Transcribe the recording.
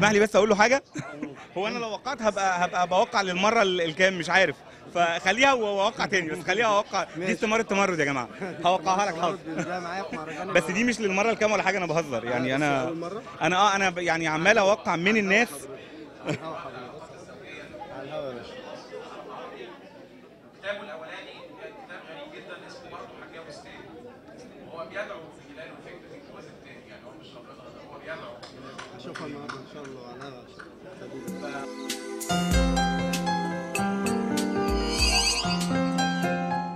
تسمح لي بس اقول له حاجه هو انا لو وقعت هبقى هبقى بوقع للمره ال- الكام مش عارف فخليها واوقع تاني بس خليها اوقع دي ماشي. استماره تمرد يا جماعه هوقعها لك حاضر ده معايا في مهرجان بس دي مش للمره الكام ولا حاجه انا بهزر يعني انا أول مرة؟ انا اه انا ب- يعني عمال اوقع من الناس على الهوا حضرتك على الهوا يا باشا كتابه الاولاني كان كتاب غريب جدا اسمه برضه حكايه بستان هو بيدعو في خلاله فكره الجواز الثاني يعني هو مش رافضها هو بيدعو اشوفها النهارده ان شاء الله على الهوا